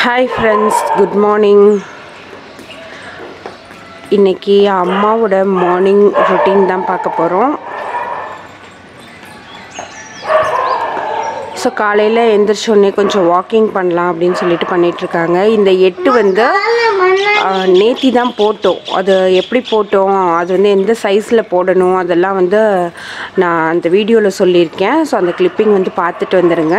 Hi friends good morning இன்னைக்கு அம்மாவோட morning routine தான் பார்க்க போகிறோம் ஸோ காலையில் எந்திரிச்சோடனே கொஞ்சம் வாக்கிங் பண்ணலாம் அப்படின்னு சொல்லிட்டு பண்ணிகிட்ருக்காங்க இந்த எட்டு வந்து நேத்தி தான் போட்டோம் அது எப்படி போட்டோம் அது வந்து எந்த சைஸில் போடணும் அதெல்லாம் வந்து நான் அந்த வீடியோவில் சொல்லியிருக்கேன் ஸோ அந்த கிளிப்பிங் வந்து பார்த்துட்டு வந்துடுங்க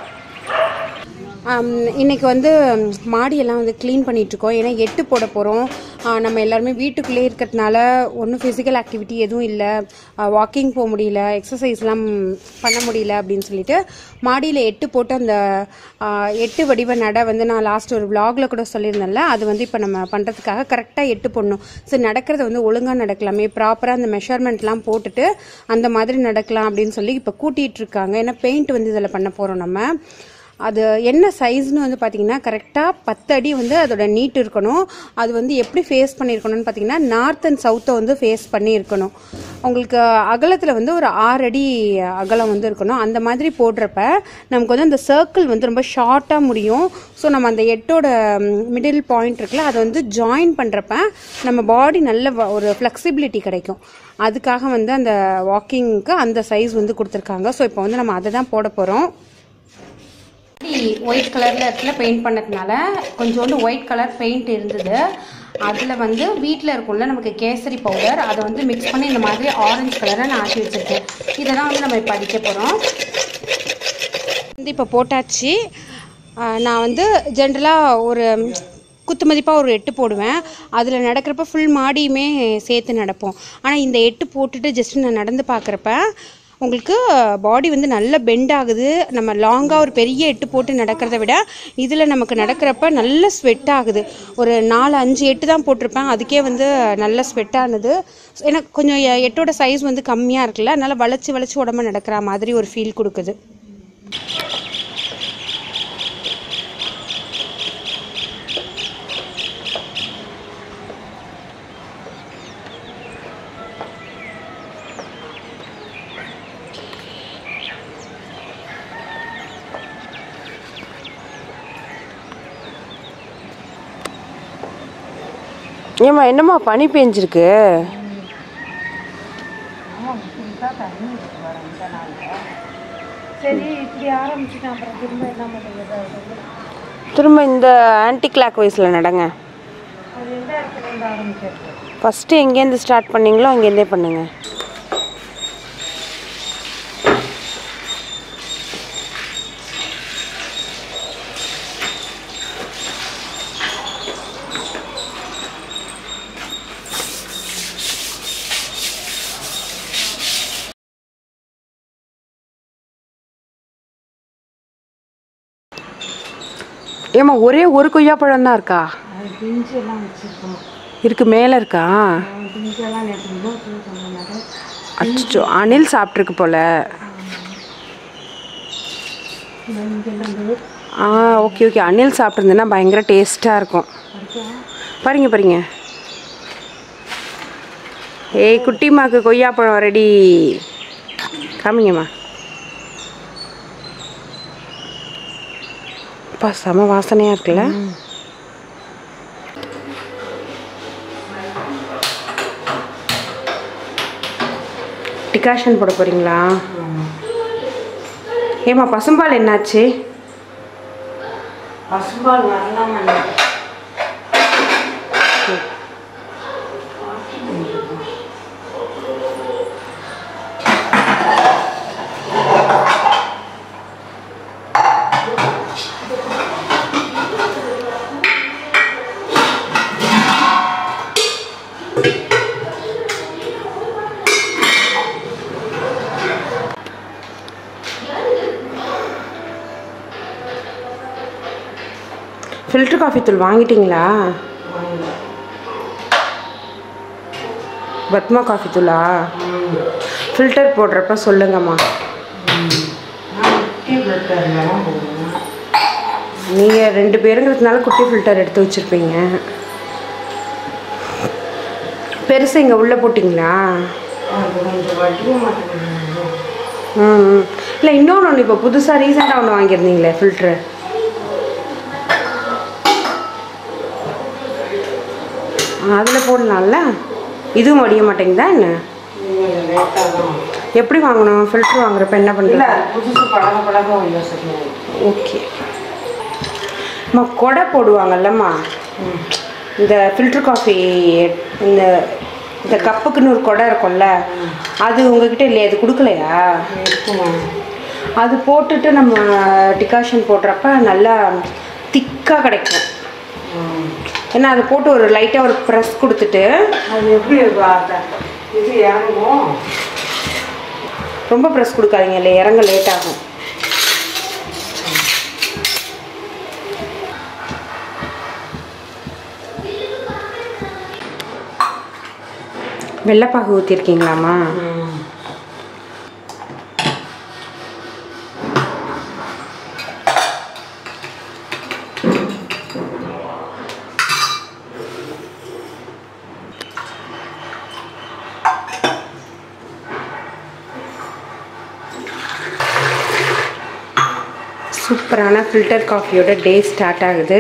இன்றைக்கி வந்து மாடியெல்லாம் வந்து க்ளீன் பண்ணிகிட்ருக்கோம் ஏன்னா எட்டு போட போகிறோம் நம்ம எல்லாருமே வீட்டுக்குள்ளே இருக்கிறதுனால ஒன்றும் ஃபிசிக்கல் ஆக்டிவிட்டி எதுவும் இல்லை வாக்கிங் போக முடியல எக்ஸசைஸ்லாம் பண்ண முடியல அப்படின்னு சொல்லிட்டு மாடியில் எட்டு போட்டு அந்த ஆ, எட்டு வடிவ நடை வந்து நான் லாஸ்ட் ஒரு vlogல கூட சொல்லியிருந்தேன்ல அது வந்து இப்போ நம்ம பண்ணுறதுக்காக கரெக்டாக எட்டு போடணும் ஸோ நடக்கிறது வந்து ஒழுங்காக நடக்கலாமே ப்ராப்பராக அந்த மெஷர்மெண்ட்லாம் போட்டுட்டு அந்த மாதிரி நடக்கலாம் அப்படின்னு சொல்லி இப்போ கூட்டிகிட்டு இருக்காங்க ஏன்னா பெயிண்ட் வந்து இதில் பண்ண போகிறோம் நம்ம அது என்ன சைஸ்னு வந்து பார்த்தீங்கன்னா கரெக்டாக பத்து அடி வந்து அதோட நீட் இருக்கணும் அது வந்து எப்படி ஃபேஸ் பண்ணியிருக்கணும்னு பார்த்தீங்கன்னா நார்த் அண்ட் சவுத்தை வந்து ஃபேஸ் பண்ணி இருக்கணும் உங்களுக்கு அகலத்தில் வந்து ஒரு ஆறு அடி அகலம் வந்து இருக்கணும் அந்த மாதிரி போடுறப்ப நமக்கு வந்து அந்த சர்க்கிள் வந்து ரொம்ப ஷார்ட்டாக முடியும் ஸோ நம்ம அந்த எட்டோட மிடில் பாயிண்ட் இருக்குல்ல அதை வந்து ஜாயின் பண்ணுறப்ப நம்ம பாடி நல்ல வ- ஒரு ஃப்ளெக்சிபிலிட்டி கிடைக்கும் அதுக்காக வந்து அந்த வாக்கிங்க்கு அந்த சைஸ் வந்து கொடுத்துருக்காங்க ஸோ இப்போ வந்து நம்ம அதை தான் போட போகிறோம் ஒயிட் கலர்ல இடத்துல பெயிண்ட் பண்ணதுனால கொஞ்சோண்டு ஒயிட் கலர் பெயிண்ட் இருந்தது அதில் வந்து வீட்டில் இருக்கும்ல நமக்கு கேசரி பவுடர் அதை வந்து மிக்ஸ் பண்ணி இந்த மாதிரி ஆரஞ்சு கலரை நான் ஆக்கி வச்சுருக்கேன் இதை தான் வந்து நம்ம இப்போ அடிக்க போகிறோம் வந்து இப்போ போட்டாச்சு ஆஹ் நான் வந்து ஜென்ரலாக ஒரு குத்து மதிப்பாக ஒரு எட்டு போடுவேன் அதில் நடக்கிறப்ப ஃபுல் மாடியுமே சேர்த்து நடப்போம் ஆனால் இந்த எட்டு போட்டுட்டு ஜஸ்ட் நான் நடந்து பார்க்குறப்ப உங்களுக்கு பாடி வந்து நல்ல பெண்ட் ஆகுது நம்ம லாங்காக ஒரு பெரிய எட்டு போட்டு நடக்கிறத விட இதில் நமக்கு நடக்கிறப்ப நல்ல ஸ்வெட் ஆகுது ஒரு நாலு அஞ்சு எட்டு தான் போட்டிருப்பேன் அதுக்கே வந்து நல்ல ஸ்வெட் ஆனது எனக்கு கொஞ்சம் எ- எட்டோட சைஸ் வந்து கம்மியாக இருக்குல்ல அதனால் வளைச்சி வளைச்சி உடம்பு நடக்கிற மாதிரி ஒரு ஃபீல் கொடுக்குது ஏம்மா என்னம்மா பனி பெஞ்சிருக்கு சரி இப்படி ஆரம்பிச்சுட்டேன் அப்புறம் திரும்ப என்ன பண்ணுறது திரும்ப இந்த ஆன்டி கிளாக் வைஸில் நடங்க அது எந்த இடத்துல இருந்து ஆரம்பிக்கிறது ஃபஸ்ட்டு எங்கேருந்து ஸ்டார்ட் பண்ணீங்களோ அங்கேருந்தே பண்ணுங்க ஏம்மா ஒரே ஒரு கொய்யாப்பழம் தான் இருக்கா அது பிஞ்சு எல்லாம் வச்சுருக்கோம் இருக்கு மேலே இருக்கா பிஞ்செல்லாம் நேற்று இன்னொரு சொன்னாங்க அச்சோ அனில் சாப்பிட்ருக்கு போல இங்கெல்லாம் வந்து ஆ ஓகே ஓகே அனில் சாப்பிட்ருந்தேன்னா பயங்கர டேஸ்ட்டாக இருக்கும் பாருங்க பாருங்க ஏய் குட்டிமாக்கு கொய்யாப்பழம் ரெடி காமிங்கம்மா அப்பா செம வாசனையாக இருக்குல்ல டிகாஷன் போட போகிறீங்களா ஏம்மா பசும்பால் என்னாச்சு பசும்பால் வரலாம் ஃபில்டர் காஃபி தூள் வாங்கிட்டீங்களா பத்மா காஃபி தூளா ஃபில்டர் போடுறப்ப சொல்லுங்கம்மா நீங்கள் ரெண்டு பேருங்கிறதுனால குட்டி ஃபில்டர் எடுத்து வச்சுருப்பீங்க பெருசு இங்கே உள்ளே போட்டிங்களா கொஞ்சம் வட்டிய மாட்டேங்குது ம் ம். இல்லை இன்னொன்று ஒன்று இப்போ புதுசாக ரீசெண்டாக ஒன்று வாங்கியிருந்தீங்களே ஃபில்ட்ரு அதில் போடலாம்ல இதுவும் வடிய மாட்டேங்குதா என்ன லேட்டாக தான் எப்படி வாங்கணும் ஃபில்ட்ரு வாங்குறப்ப என்ன இல்லை பண்ணுறது புதுசு பழக பழக வந்து சரியாக ஓகே அம்மா கொடை போடுவாங்கல்லம்மா இந்த ஃபில்டர் காஃபி இந்த இந்த கப்புக்குன்னு ஒரு கொடை இருக்கும்ல அது உங்ககிட்ட இல்லையா அது கொடுக்கலையா இருக்குமா அது போட்டுட்டு நம்ம டிகாஷன் போடுறப்ப நல்லா திக்காக கிடைக்கும் ஏன்னா அதை போட்டு ஒரு லைட்டாக ஒரு ப்ரெஸ் கொடுத்துட்டு அது எப்படி இருக்கும் அந்த இது இறங்கும் ரொம்ப ப்ரெஸ் கொடுக்காதீங்க இல்லை இறங்க லேட் ஆகும் வெள்ளைப்பாகு ஊற்றிருக்கீங்களாம்மா சூப்பரான ஃபில்டர் காஃபியோட டே ஸ்டார்ட் ஆகுது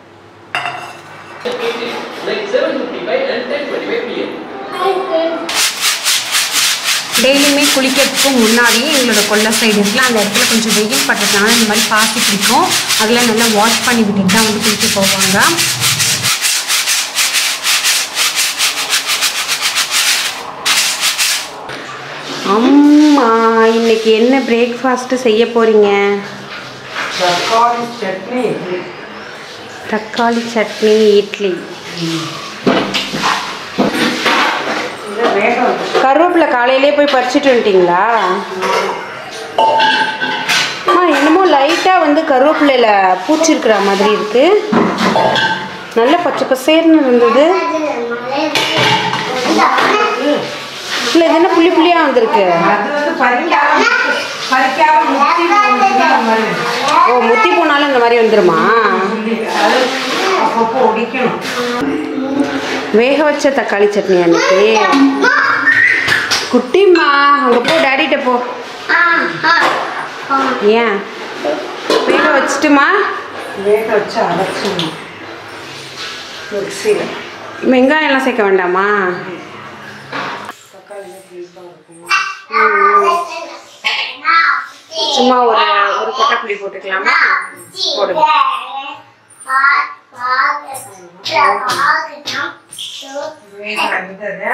டெய்லியுமே குளிக்கிறதுக்கு முன்னாடியே எங்களோட கொல்லை சைடு இருக்குல்ல அந்த இடத்துல கொஞ்சம் வெயில் பட்டதுனால இந்த மாதிரி பாசி பிடிக்கும் அதெல்லாம் நல்லா வாஷ் பண்ணி விட்டுட்டு தான் வந்து குளிக்க போவாங்க அம்மா இன்னைக்கு என்ன பிரேக்ஃபாஸ்ட்டு செய்ய போறீங்க தக்காளி சட்னி இட்லி தக்காளி சட்னி இட்லி இதை வேக வச்சு கருவேப்பிலை காலையிலே போய் பறிச்சுட்டு வந்துட்டீங்களா அம்மா என்னமோ லைட்டாக வந்து கருவேப்பிலையில் பூச்சி இருக்கிற மாதிரி இருக்கு நல்ல பச்சை பசேர்னு இருந்தது இல்லை இது என்ன புள்ளி புள்ளியாக வந்திருக்கு அது வந்து பறிக்காம பறிக்காம முத்தி போச்சுன்னா அந்த மாதிரி இருக்கும். ஓ முத்தி போனாலும் இந்த மாதிரி வந்துருமா புள்ளி. அது அப்பப்போ ஒடிக்கணும் வேக வச்ச தக்காளி சட்னி அன்னைக்கு குட்டிம்மா அங்கே போ டேடிட்ட போ ஏன் வேக வச்சுட்டுமா வேக வச்சு அரைச்சிடணும் மிக்சியில் வெங்காயம்லாம் சேர்க்க வேண்டாமா சும்மா ஒரு ஒரு கொட்டை புளி போட்டுக்கலாமா போடுங்க வேக வந்தது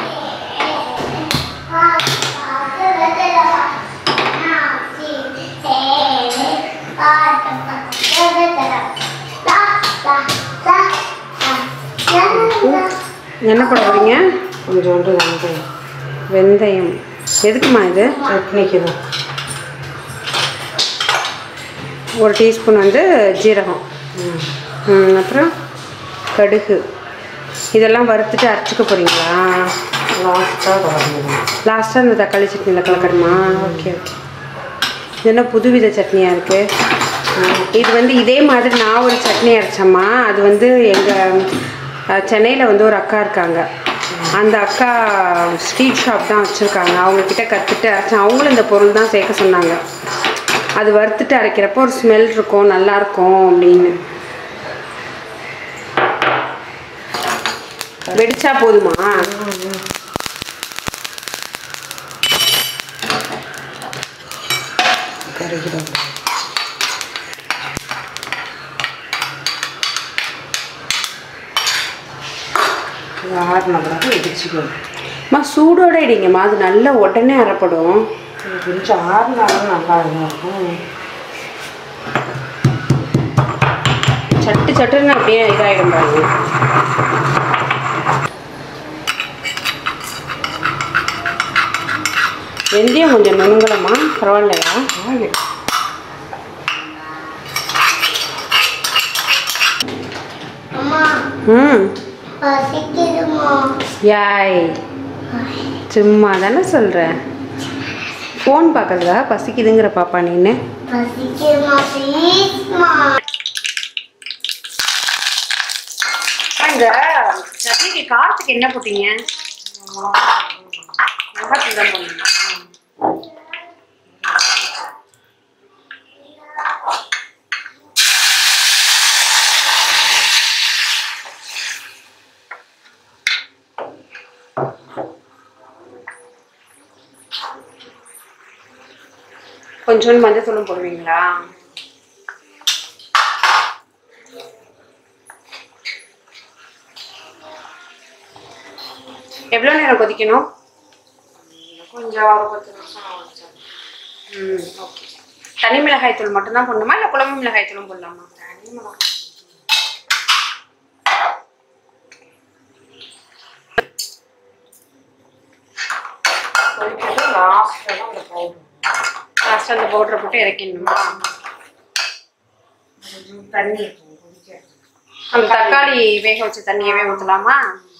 என்ன போட போறீங்க கொஞ்சோண்டு வெந்தயம் வெந்தயம் எதுக்குமா இது சட்னிக்கு தான் ஒரு டீஸ்பூன் வந்து ஜீரகம் ம், அப்புறம் கடுகு இதெல்லாம் வறுத்துட்டு அரைச்சிக்க போறீங்களா லாஸ்ட்டாக வரணும் லாஸ்ட்டாக இந்த தக்காளி சட்னியில் கலக்கணுமா ஓகே ஓகே இது என்ன புதுவித சட்னியாக இருக்குது இது வந்து இதே மாதிரி நான் ஒரு சட்னி அரைச்சேம்மா அது வந்து எங்கள் சென்னையில் வந்து ஒரு அக்கா இருக்காங்க அந்த அக்கா ஸ்ட்ரீட் ஷாப் தான் வச்சுருக்காங்க அவங்கக்கிட்ட கற்றுட்டு அரைச்சேன் அவங்களும் இந்த பொருள் தான் சேர்க்க சொன்னாங்க அது வறுத்துட்டு அரைக்கிறப்போ ஒரு ஸ்மெல் இருக்கும் நல்லாயிருக்கும் அப்படின்னு வெடிச்சா போதுமா கருகிறோம் ஆறுன பிறகு இடிச்சுக்கணும் அம்மா சூடோட இடிங்கம்மா அது நல்லா உடனே அரைப்படும் இது கொஞ்சம் ஆறுனாலும் நல்லா இருக்கும் சட்டு சட்டுன்னு அப்படியே இதாகிடும் பாருங்க வெந்தயம் கொஞ்சம் நுணுங்கலமா பரவாயில்லையா ஆகிடும் ம் யாய் சும்மா தானே சொல்கிறேன் ஃபோன் பார்க்கறதா பசிக்குதுங்கிற பாப்பா நீன்னு இந்த சட்னிக்கு காரத்துக்கு என்ன போட்டீங்க மிளகாத்தூள் தான் போடணுமா? கொஞ்சோண்டு மஞ்சத்தூளும் போடுவீங்களா எவ்வளோ நேரம் கொதிக்கணும் கொஞ்சம் ஒரு பத்து நிமிஷம் வச்சேன் ம் ஓகே தனி மிளகாய் தூள் மட்டும்தான் போடணுமா இல்லை குழம்பு மிளகாய் தூளும் போடலாமா தனி மிளகாய் கொதிக்கிறது லாஸ்ட்டில் தான் அந்த பவுடர் லாஸ்ட்டாக அந்த பவுடரை போட்டு இறக்கிடணுமா கொஞ்சம் தண்ணி இருக்கும் கொதிக்கிறது அந்த தக்காளி வேக வச்ச தண்ணியவே ஊற்றலாமா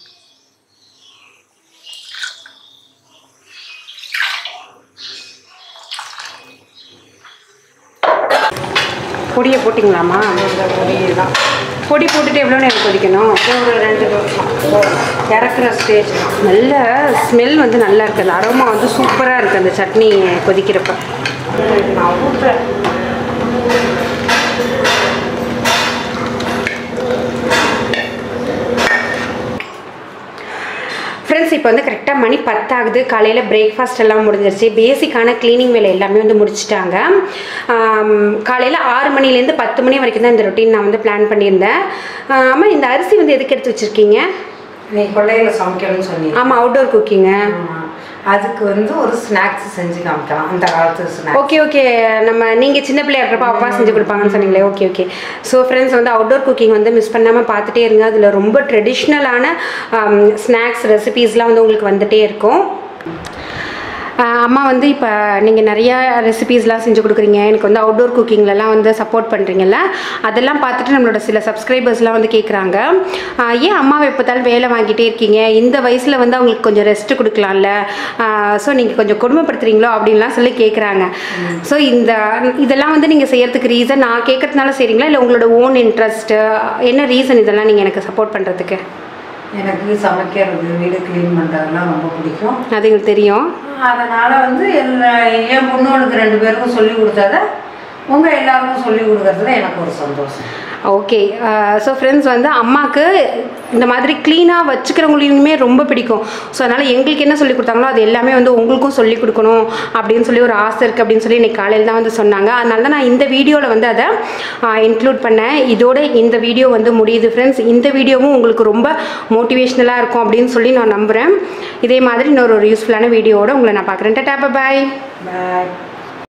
பொடியை போட்டிங்களாமா இந்த பொடியை தான் பொடி போட்டுட்டு எவ்வளோ நேரம் கொதிக்கணும் ஒரு ரெண்டு நிமிஷம் இறக்குற ஸ்டேஜ் தான் நல்ல ஸ்மெல் வந்து நல்லா இருக்குது அந்த அரோமா வந்து சூப்பராக இருக்குது அந்த சட்னி கொதிக்கிறப்ப நான் ஊற்றுறேன் ஃப்ரெண்ட்ஸ் இப்போ வந்து கரெக்டாக மணி பத்தாகுது காலையில் பிரேக்ஃபாஸ்ட் எல்லாம் முடிஞ்சிருச்சு பேசிக்கான க்ளீனிங் வேலை எல்லாமே வந்து முடிச்சிட்டாங்க காலையில் ஆறு மணிலேருந்து பத்து மணி வரைக்கும் தான் இந்த ரொட்டீன் நான் வந்து பிளான் பண்ணியிருந்தேன் ஆமாம் இந்த அரிசி வந்து எதுக்கு எடுத்து வச்சுருக்கீங்க நீ கொள்ளையில் சமைக்கணும்னு சொன்னீங்க ஆமாம் அவுட்டோர் குக்கிங்க ஆமா. அதுக்கு வந்து ஒரு ஸ்நாக்ஸ் செஞ்சு காமிக்கலாம் அந்த காலத்து ஸ்நாக்ஸ் ஓகே ஓகே நம்ம நீங்கள் சின்ன பிள்ளையா இருக்கிறப்ப அப்பா செஞ்சு கொடுப்பாங்கன்னு சொன்னீங்களே ஓகே ஓகே ஸோ ஃப்ரெண்ட்ஸ் வந்து அவுட்டோர் குக்கிங் வந்து மிஸ் பண்ணாமல் பார்த்துட்டே இருங்க அதில் ரொம்ப ட்ரெடிஷ்னலான ஸ்நாக்ஸ் ரெசிபீஸ்லாம் வந்து உங்களுக்கு வந்துட்டே இருக்கும் ஆஹ் அம்மா வந்து இப்போ நீங்கள் நிறையா ரெசிபீஸ்லாம் செஞ்சு கொடுக்குறீங்க எனக்கு வந்து அவுட்டோர் குக்கிங்லலாம் வந்து சப்போர்ட் பண்ணுறீங்கல்ல அதெல்லாம் பார்த்துட்டு நம்மளோட சில சப்ஸ்கிரைபர்ஸ்லாம் வந்து கேட்குறாங்க ஏன் அம்மாவை எப்போத்தாலும் வேலை வாங்கிட்டே இருக்கீங்க இந்த வயசில் வந்து அவங்களுக்கு கொஞ்சம் ரெஸ்ட் கொடுக்கலாம்ல ஸோ நீங்கள் கொஞ்சம் கொடுமைப்படுத்துறீங்களோ அப்படின்லாம் சொல்லி கேட்குறாங்க ஸோ இந்த இதெல்லாம் வந்து நீங்கள் செய்யறதுக்கு ரீசன் நான் கேட்கறதுனால செய்கிறீங்களா இல்லை உங்களோட ஓன் இன்ட்ரெஸ்ட்டு என்ன ரீசன் இதெல்லாம் நீங்கள் எனக்கு சப்போர்ட் பண்ணுறதுக்கு எனக்கு சமைக்கிறது வீடு க்ளீன் பண்ணுறதுலாம் ரொம்ப பிடிக்கும் அது எங்களுக்கு தெரியும் அதனால் வந்து எல்லா என் பொண்ணுகளுக்கு ரெண்டு பேருக்கும் சொல்லி கொடுத்தத உங்கள் எல்லாருக்கும் சொல்லி கொடுக்கறதுல எனக்கு ஒரு சந்தோஷம் ஓகே ஸோ ஃப்ரெண்ட்ஸ் வந்து அம்மாவுக்கு இந்த மாதிரி க்ளீனாக வச்சுக்கிறவங்களையுமே ரொம்ப பிடிக்கும் ஸோ அதனால் எங்களுக்கு என்ன சொல்லி கொடுத்தாங்களோ அது எல்லாமே வந்து உங்களுக்கும் சொல்லி கொடுக்கணும் அப்படின்னு சொல்லி ஒரு ஆசை இருக்குது அப்படின்னு சொல்லி இன்னைக்கு காலையில் தான் வந்து சொன்னாங்க அதனால தான் நான் இந்த வீடியோவில் வந்து அதை இன்க்ளூட் பண்ணேன் இதோட இந்த வீடியோ வந்து முடியுது ஃப்ரெண்ட்ஸ் இந்த வீடியோவும் உங்களுக்கு ரொம்ப மோட்டிவேஷ்னலாக இருக்கும் அப்படின்னு சொல்லி நான் நம்புகிறேன் இதே மாதிரி இன்னொரு ஒரு யூஸ்ஃபுல்லான வீடியோவோட உங்களை நான் பார்க்குறேன் டாட்டா பாய் பாய்